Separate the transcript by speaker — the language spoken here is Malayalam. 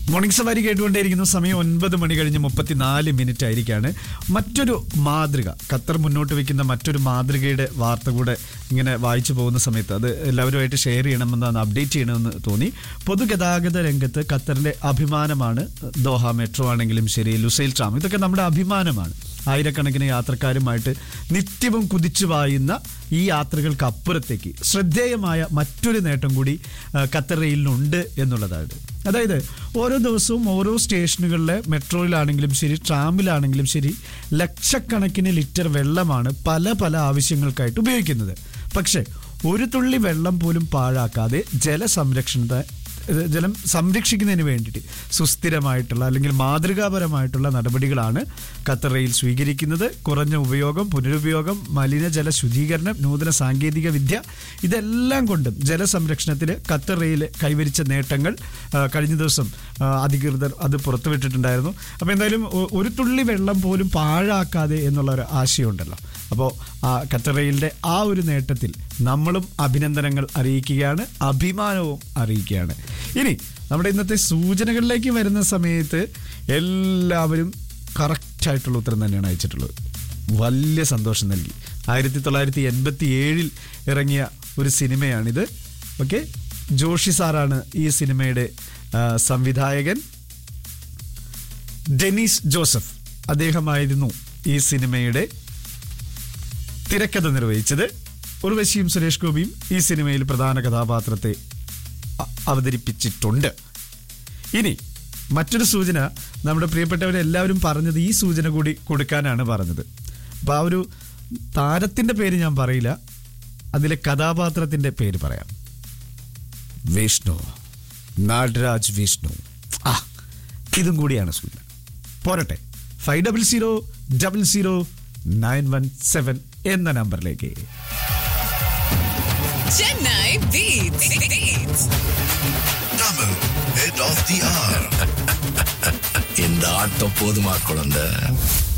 Speaker 1: മോർണിംഗ് സവാരി കേട്ടുകൊണ്ടേയിരിക്കുന്ന സമയം ഒൻപത് മണി കഴിഞ്ഞ് മുപ്പത്തിനാല് മിനിറ്റ് ആയിരിക്കാണ് മറ്റൊരു മാതൃക ഖത്തർ മുന്നോട്ട് വെക്കുന്ന മറ്റൊരു മാതൃകയുടെ വാർത്ത കൂടെ ഇങ്ങനെ വായിച്ചു പോകുന്ന സമയത്ത് അത് എല്ലാവരുമായിട്ട് ഷെയർ ചെയ്യണമെന്ന് അപ്ഡേറ്റ് ചെയ്യണമെന്ന് തോന്നി പൊതുഗതാഗത രംഗത്ത് ഖത്തറിന്റെ അഭിമാനമാണ് ദോഹ മെട്രോ ആണെങ്കിലും ശരി ലുസൈൽ ട്രാം ഇതൊക്കെ നമ്മുടെ അഭിമാനമാണ് ആയിരക്കണക്കിന് യാത്രക്കാരുമായിട്ട് നിത്യവും കുതിച്ചു പായുന്ന ഈ യാത്രകൾക്ക് അപ്പുറത്തേക്ക് ശ്രദ്ധേയമായ മറ്റൊരു നേട്ടം കൂടി ആ, ഖത്തർ റെയിലിനുണ്ട് എന്നുള്ളതാണ് അതായത് ഓരോ ദിവസവും ഓരോ സ്റ്റേഷനുകളിലെ മെട്രോയിലാണെങ്കിലും ശരി ട്രാമിലാണെങ്കിലും ശരി ലക്ഷക്കണക്കിന് ലിറ്റർ വെള്ളമാണ് പല പല ആവശ്യങ്ങൾക്കായിട്ട് ഉപയോഗിക്കുന്നത് പക്ഷേ ഒരു തുള്ളി വെള്ളം പോലും പാഴാക്കാതെ ജലസംരക്ഷണത്തെ ഇത് ജലം സംരക്ഷിക്കുന്നതിന് വേണ്ടിയിട്ട് സുസ്ഥിരമായിട്ടുള്ള അല്ലെങ്കിൽ മാതൃകാപരമായിട്ടുള്ള നടപടികളാണ് ഖത്തർ റെയിൽ സ്വീകരിക്കുന്നത് കുറഞ്ഞ ഉപയോഗം പുനരുപയോഗം മലിനജല ശുചീകരണം നൂതന സാങ്കേതിക വിദ്യ ഇതെല്ലാം കൊണ്ടും ജലസംരക്ഷണത്തിൽ ഖത്തർ റെയിൽ കൈവരിച്ച നേട്ടങ്ങൾ ആ, കഴിഞ്ഞ ദിവസം ആ, അധികൃതർ അത് പുറത്തുവിട്ടിട്ടുണ്ടായിരുന്നു അപ്പോൾ എന്തായാലും ഒ- ഒരു തുള്ളി വെള്ളം പോലും പാഴാക്കാതെ എന്നുള്ള ഒരു ആശയമുണ്ടല്ലോ അപ്പോൾ ആ ഖത്തർ റെയിലിൻ്റെ ആ ഒരു നേട്ടത്തിൽ നമ്മളും അഭിനന്ദനങ്ങൾ അറിയിക്കുകയാണ് അഭിമാനവും അറിയിക്കുകയാണ് ഇനി നമ്മുടെ ഇന്നത്തെ സൂചനകളിലേക്ക് വരുന്ന സമയത്ത് എല്ലാവരും കറക്റ്റായിട്ടുള്ള ഉത്തരം തന്നെയാണ് അയച്ചിട്ടുള്ളത് വലിയ സന്തോഷം നൽകി ആയിരത്തി തൊള്ളായിരത്തി എൺപത്തി ഏഴിൽ ഇറങ്ങിയ ഒരു സിനിമയാണിത് ഓക്കെ ജോഷി സാറാണ് ഈ സിനിമയുടെ ആ, സംവിധായകൻ ഡെനീസ് ജോസഫ് അദ്ദേഹമായിരുന്നു ഈ സിനിമയുടെ തിരക്കഥ നിർവഹിച്ചത് ഉർവശിയും സുരേഷ് ഗോപിയും ഈ സിനിമയിൽ പ്രധാന കഥാപാത്രത്തെ അ- അവതരിപ്പിച്ചിട്ടുണ്ട് ഇനി മറ്റൊരു സൂചന നമ്മുടെ പ്രിയപ്പെട്ടവരെല്ലാവരും പറഞ്ഞത് ഈ സൂചന കൂടി കൊടുക്കാനാണ് പറഞ്ഞത് അപ്പോൾ ആ ഒരു താരത്തിന്റെ പേര് ഞാൻ പറയില്ല അതിലെ കഥാപാത്രത്തിന്റെ പേര് പറയാം വിഷ്ണു നാഡ്രാജ് വിഷ്ണു ആ ഇതും കൂടിയാണ് സൂചന പോരട്ടെ five double zero double zero nine one seven എന്ന നമ്പറിലേക്ക്
Speaker 2: Chennai Beats. Beats.
Speaker 3: Tamil, head of the hour.
Speaker 4: இந்த ஆட்டம் போதுமா குழந்தை